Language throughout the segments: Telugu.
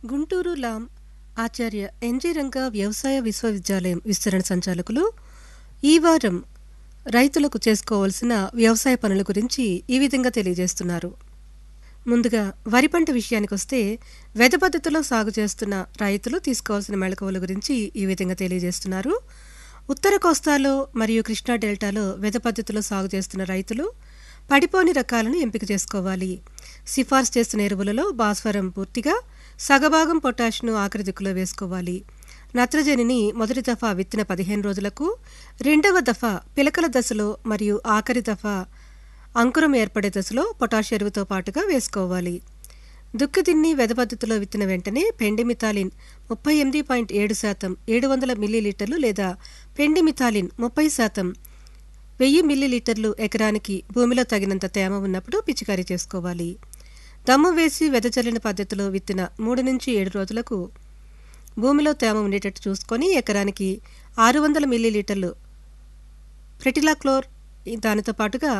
గుంటూరు లాం ఆచార్య ఎన్జి రంగా వ్యవసాయ విశ్వవిద్యాలయం విస్తరణ సంచాలకులు ఈ వారం రైతులకు చేసుకోవాల్సిన వ్యవసాయ పనుల గురించి ఈ విధంగా తెలియజేస్తున్నారు ముందుగా వరి పంట విషయానికొస్తే వెద పద్ధతిలో సాగు చేస్తున్న రైతులు తీసుకోవాల్సిన మెళకువల గురించి ఈ విధంగా తెలియజేస్తున్నారు ఉత్తర కోస్తాలో మరియు కృష్ణా డెల్టాలో వెద పద్ధతిలో సాగు చేస్తున్న రైతులు పడిపోని రకాలను ఎంపిక చేసుకోవాలి సిఫార్సు చేస్తున్న ఎరువులలో భాస్వరం పూర్తిగా సగభాగం పొటాష్ను ఆఖరి దిక్కులో వేసుకోవాలి నత్రజనిని మొదటి దఫా విత్తిన పదిహేను రోజులకు రెండవ దఫా పిలకల దశలో మరియు ఆఖరి దఫా అంకురం ఏర్పడే దశలో పొటాష్ ఎరువుతో పాటుగా వేసుకోవాలి దుక్కిదిన్ని వెద పద్ధతిలో విత్తిన వెంటనే పెండిమిథాలిన్ ముప్పై ఎనిమిది పాయింట్ ఏడు శాతం ఏడు వందల మిల్లీలీటర్లు లేదా పెండిమిథాలిన్ ముప్పై శాతం వెయ్యి మిల్లీలీటర్లు ఎకరానికి భూమిలో తగినంత తేమ ఉన్నప్పుడు పిచికారీ చేసుకోవాలి దమ్ము వేసి వెదజల్లిన పద్ధతిలో విత్తిన మూడు నుంచి ఏడు రోజులకు భూమిలో తేమ ఉండేటట్టు చూసుకొని ఎకరానికి ఆరు వందల మిల్లీలీటర్లు ఫ్రెటిలాక్లోర్ దానితో పాటుగా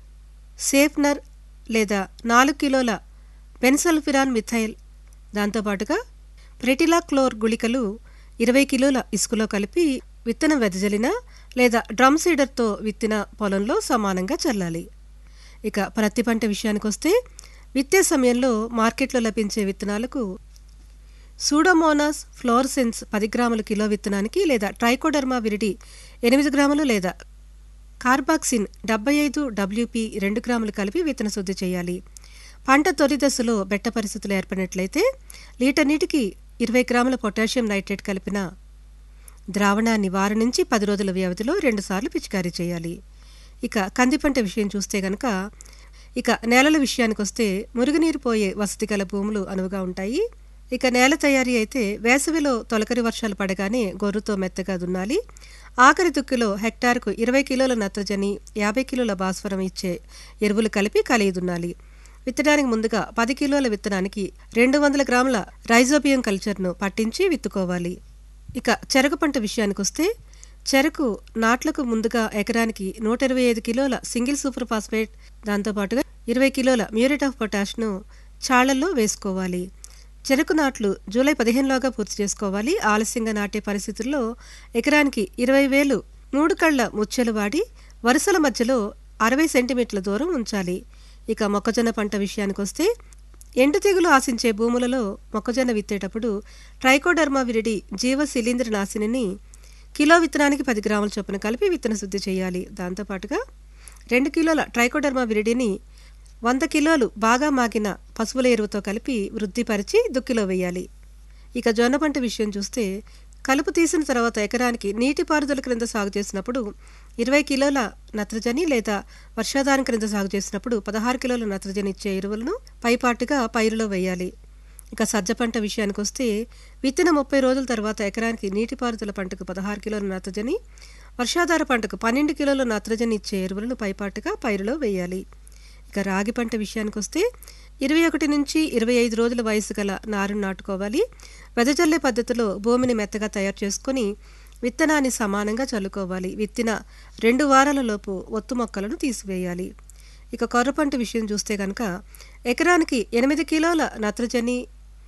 సేఫ్నర్ లేదా నాలుగు కిలోల బెన్సల్ఫిరాన్ మిథైల్ దాంతోపాటుగా ప్రెటిలాక్లోర్ గుళికలు ఇరవై కిలోల ఇసుకలో కలిపి విత్తనం వెదజల్లిన లేదా డ్రమ్ సీడర్తో విత్తిన పొలంలో సమానంగా చల్లాలి ఇక ప్రతి పంట విషయానికొస్తే విత్తే సమయంలో మార్కెట్లో లభించే విత్తనాలకు సూడోమోనాస్ ఫ్లోర్సెన్స్ పది గ్రాముల కిలో విత్తనానికి లేదా ట్రైకోడర్మా విరిడి ఎనిమిది గ్రాములు లేదా కార్బాక్సిన్ డెబ్బై ఐదు డబ్ల్యూపి రెండు గ్రాములు కలిపి విత్తన శుద్ధి చేయాలి పంట తొలి దశలో బెట్ట పరిస్థితులు ఏర్పడినట్లయితే లీటర్ నీటికి ఇరవై గ్రాముల పొటాషియం నైట్రేట్ కలిపిన ద్రావణాన్ని వారం నుంచి పది రోజుల వ్యవధిలో రెండుసార్లు పిచికారీ చేయాలి ఇక కంది పంట విషయం చూస్తే గనక ఇక నేలల విషయానికి వస్తే మురుగునీరు పోయే వసతి గల భూములు అనువుగా ఉంటాయి ఇక నేల తయారీ అయితే వేసవిలో తొలకరి వర్షాలు పడగానే గొర్రుతో మెత్తగా దున్నాలి ఆఖరి దుక్కిలో హెక్టార్కు ఇరవై కిలోల నత్రజని యాభై కిలోల భాస్వరం ఇచ్చే ఎరువులు కలిపి కలిగి దున్నాలి విత్తడానికి ముందుగా పది కిలోల విత్తనానికి రెండు వందల గ్రాముల రైజోబియం కల్చర్ను పట్టించి విత్తుకోవాలి ఇక చెరకు పంట విషయానికి వస్తే చెరకు నాట్లకు ముందుగా ఎకరానికి నూట ఇరవై ఐదు కిలోల సింగిల్ సూపర్ ఫాస్ఫేట్ దాంతోపాటుగా ఇరవై కిలోల మ్యూరేట్ ఆఫ్ పొటాష్ను చాళ్లలో వేసుకోవాలి చెరకు నాట్లు జూలై పదిహేనులోగా పూర్తి చేసుకోవాలి ఆలస్యంగా నాటే పరిస్థితుల్లో ఎకరానికి ఇరవై వేలు మూడు కళ్ళ ముచ్చెలు వాడి వరుసల మధ్యలో అరవై సెంటీమీటర్ల దూరం ఉంచాలి ఇక మొక్కజొన్న పంట విషయానికి వస్తే ఎండు తెగులు ఆశించే భూములలో మొక్కజొన్న విత్తేటప్పుడు ట్రైకోడర్మా విరిడి జీవ శిలీంద్ర నాశినిని కిలో విత్తనానికి పది గ్రాముల చొప్పున కలిపి విత్తన శుద్ధి చేయాలి దాంతోపాటుగా రెండు కిలోల ట్రైకోడర్మా విరిడిని వంద కిలోలు బాగా మాగిన పశువుల ఎరువుతో కలిపి వృద్ధిపరిచి దుక్కిలో వేయాలి ఇక జొన్న పంట విషయం చూస్తే కలుపు తీసిన తర్వాత ఎకరానికి నీటిపారుదల క్రింద సాగు చేసినప్పుడు ఇరవై కిలోల నత్రజని లేదా వర్షాధారం క్రింద సాగు చేసినప్పుడు పదహారు కిలోల నత్రజని ఇచ్చే ఎరువులను పైపాటుగా పైరులో వేయాలి ఇక సజ్జ పంట విషయానికి వస్తే విత్తిన ముప్పై రోజుల తర్వాత ఎకరానికి నీటిపారుదల పంటకు పదహారు కిలోల నత్రజని వర్షాధార పంటకు పన్నెండు కిలోల నత్రజని ఇచ్చే ఎరువులను పైపాటుగా పైరులో వేయాలి ఇక రాగి పంట విషయానికి వస్తే ఇరవై ఒకటి నుంచి ఇరవై ఐదు రోజుల వయసు గల నారును నాటుకోవాలి వెదజల్లే పద్ధతిలో భూమిని మెత్తగా తయారు చేసుకొని విత్తనాన్ని సమానంగా చల్లుకోవాలి విత్తిన రెండు వారాల లోపు ఒత్తు మొక్కలను తీసివేయాలి ఇక కొర్ర పంట విషయం చూస్తే కనుక ఎకరానికి ఎనిమిది కిలోల నత్రజని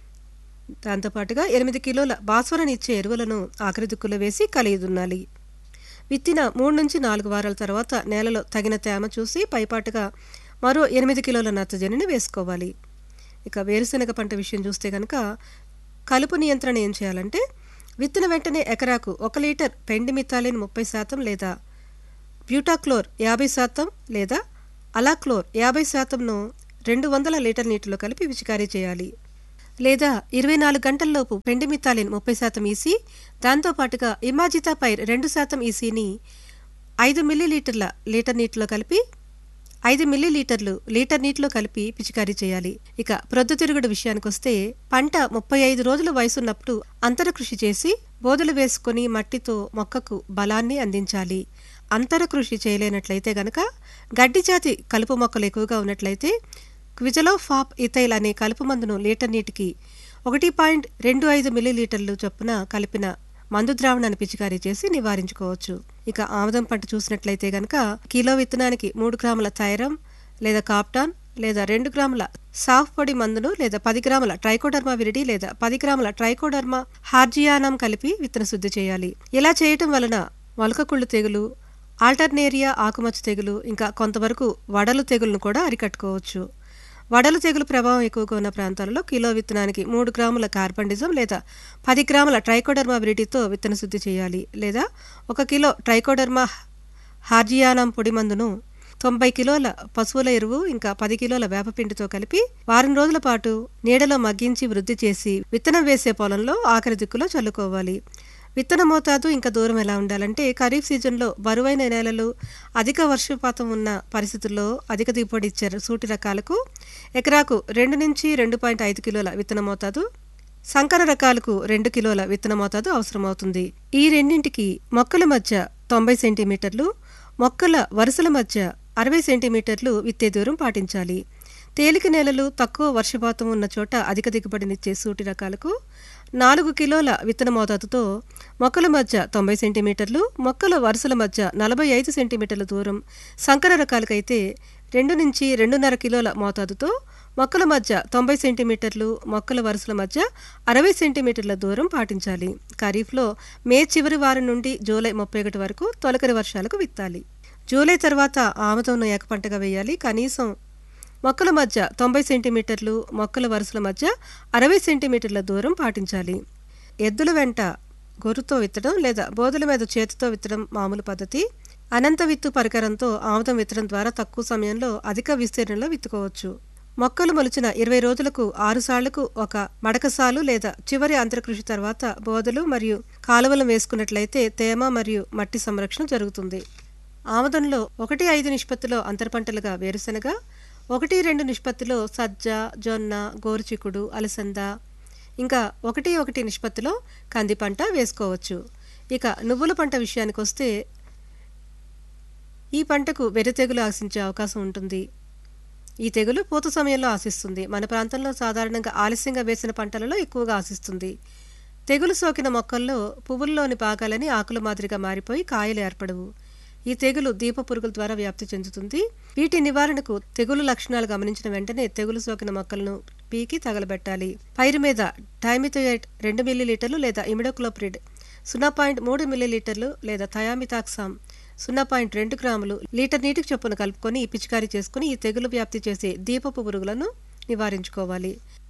దాంతోపాటుగా ఎనిమిది కిలోల భాస్వరని ఇచ్చే ఎరువులను ఆఖరి దుక్కులో వేసి కలిగి దున్నాలి విత్తిన మూడు నుంచి నాలుగు వారాల తర్వాత నేలలో తగిన తేమ చూసి పైపాటుగా మరో ఎనిమిది కిలోల నత్రజనిని వేసుకోవాలి ఇక వేరుశనగ పంట విషయం చూస్తే కనుక కలుపు నియంత్రణ ఏం చేయాలంటే విత్తిన వెంటనే ఎకరాకు ఒక లీటర్ పెండి మిథాలిన్ ముప్పై శాతం లేదా బ్యూటాక్లోర్ యాభై శాతం లేదా అలాక్లోర్ యాభై శాతంను రెండు వందల లీటర్ నీటిలో కలిపి పిచికారీ చేయాలి లేదా ఇరవై నాలుగు గంటల్లోపు పెండిమిథాలిన్ ముప్పై శాతం ఈసీ దాంతోపాటుగా ఇమాజితా పైర్ రెండు శాతం ఈసీని ఐదు మిల్లీలీటర్ల లీటర్ నీటిలో కలిపి ఐదు మిల్లీలీటర్లు లీటర్ నీటిలో కలిపి పిచికారీ చేయాలి ఇక ప్రొద్దుతిరుగుడు విషయానికి వస్తే పంట ముప్పై ఐదు రోజుల వయసున్నప్పుడు అంతర కృషి చేసి బోదలు వేసుకొని మట్టితో మొక్కకు బలాన్ని అందించాలి అంతర కృషి చేయలేనట్లయితే గనక గడ్డి జాతి కలుపు మొక్కలు ఎక్కువగా ఉన్నట్లయితే క్విజలో ఫాప్ ఇథైల్ అనే కలుపు మందును లీటర్ నీటికి ఒకటి పాయింట్ రెండు ఐదు మిల్లీలీటర్లు చొప్పున కలిపిన మందు ద్రావణాన్ని పిచికారీ చేసి నివారించుకోవచ్చు ఇక ఆముదం పంట చూసినట్లయితే గనక కిలో విత్తనానికి మూడు గ్రాముల థైరం లేదా కాప్టాన్ లేదా రెండు గ్రాముల సాఫ్ పొడి మందును లేదా పది గ్రాముల ట్రైకోడర్మా విరిడి లేదా పది గ్రాముల ట్రైకోడర్మా హార్జియానం కలిపి విత్తన శుద్ధి చేయాలి ఇలా చేయటం వలన మొలకకుళ్ళు తెగులు ఆల్టర్నేరియా ఆకుమచ్చ తెగులు ఇంకా కొంతవరకు వడలు తెగులను కూడా అరికట్టుకోవచ్చు వడలు తెగులు ప్రభావం ఎక్కువగా ఉన్న ప్రాంతాలలో కిలో విత్తనానికి మూడు గ్రాముల కార్బండిజం లేదా పది గ్రాముల ట్రైకోడర్మా విరిడితో విత్తన శుద్ధి చేయాలి లేదా ఒక కిలో ట్రైకోడర్మా హార్జియానం పొడి మందును తొంభై కిలోల పశువుల ఎరువు ఇంకా పది కిలోల వేపపిండితో కలిపి వారం రోజుల పాటు నీడలో మగ్గించి వృద్ధి చేసి విత్తనం వేసే పొలంలో ఆఖరి దిక్కులో చల్లుకోవాలి విత్తన మోతాదు ఇంకా దూరం ఎలా ఉండాలంటే ఖరీఫ్ సీజన్లో బరువైన నేలలు అధిక వర్షపాతం ఉన్న పరిస్థితుల్లో అధిక దిగుబడి ఇచ్చే సూటి రకాలకు ఎకరాకు రెండు నుంచి రెండు పాయింట్ ఐదు కిలోల విత్తన మోతాదు సంకర రకాలకు రెండు కిలోల విత్తన మోతాదు అవసరమవుతుంది ఈ రెండింటికి మొక్కల మధ్య తొంభై సెంటీమీటర్లు మొక్కల వరుసల మధ్య అరవై సెంటీమీటర్లు విత్తే దూరం పాటించాలి తేలిక నేలలు తక్కువ వర్షపాతం ఉన్న చోట అధిక దిగుబడినిచ్చే సూటి రకాలకు నాలుగు కిలోల విత్తన మోతాదుతో మొక్కల మధ్య తొంభై సెంటీమీటర్లు మొక్కల వరుసల మధ్య నలభై ఐదు సెంటీమీటర్ల దూరం సంకర రకాలకైతే రెండు నుంచి రెండున్నర కిలోల మోతాదుతో మొక్కల మధ్య తొంభై సెంటీమీటర్లు మొక్కల వరుసల మధ్య అరవై సెంటీమీటర్ల దూరం పాటించాలి ఖరీఫ్లో మే చివరి వారం నుండి జూలై ముప్పై ఒకటి వరకు తొలకరి వర్షాలకు విత్తాలి జూలై తర్వాత ఆముదం ఏక పంటగా వేయాలి కనీసం మొక్కల మధ్య తొంభై సెంటీమీటర్లు మొక్కల వరుసల మధ్య అరవై సెంటీమీటర్ల దూరం పాటించాలి ఎద్దుల వెంట గొర్రుతో విత్తడం లేదా బోధల మీద చేతితో విత్తడం మామూలు పద్ధతి అనంత విత్తు పరికరంతో ఆముదం విత్తడం ద్వారా తక్కువ సమయంలో అధిక విస్తీర్ణంలో విత్తుకోవచ్చు మొక్కలు మొలిచిన ఇరవై రోజులకు ఆరు సార్లకు ఒక మడకసాలు లేదా చివరి అంతర్కృషి తర్వాత బోధలు మరియు కాలువలు వేసుకున్నట్లయితే తేమ మరియు మట్టి సంరక్షణ జరుగుతుంది ఆముదంలో ఒకటి ఐదు నిష్పత్తిలో అంతర పంటలుగా వేరుశనగ ఒకటి రెండు నిష్పత్తిలో సజ్జ జొన్న గోరుచిక్కుడు అలసంద ఇంకా ఒకటి ఒకటి నిష్పత్తిలో కంది పంట వేసుకోవచ్చు ఇక నువ్వుల పంట విషయానికి వస్తే ఈ పంటకు వెర్రి తెగులు ఆశించే అవకాశం ఉంటుంది ఈ తెగులు పూత సమయంలో ఆశిస్తుంది మన ప్రాంతంలో సాధారణంగా ఆలస్యంగా వేసిన పంటలలో ఎక్కువగా ఆశిస్తుంది తెగులు సోకిన మొక్కల్లో పువ్వుల్లోని భాగాలని ఆకుల మాదిరిగా మారిపోయి కాయలు ఏర్పడవు ఈ తెగులు దీప పురుగుల ద్వారా వ్యాప్తి చెందుతుంది వీటి నివారణకు తెగులు లక్షణాలు గమనించిన వెంటనే తెగులు సోకిన మొక్కలను పీకి తగలబెట్టాలి పైరు మీద టైమిథోయేట్ రెండు మిల్లీలీటర్లు లేదా ఇమిడోక్లోప్రిడ్ సున్నా పాయింట్ మూడు మిల్లీలీటర్లు లేదా థయామితాక్సామ్ సున్నా పాయింట్ రెండు గ్రాములు లీటర్ నీటికి చొప్పున కలుపుకొని పిచికారీ చేసుకుని ఈ తెగులు వ్యాప్తి చేసే దీపపు పురుగులను నివారించుకోవాలి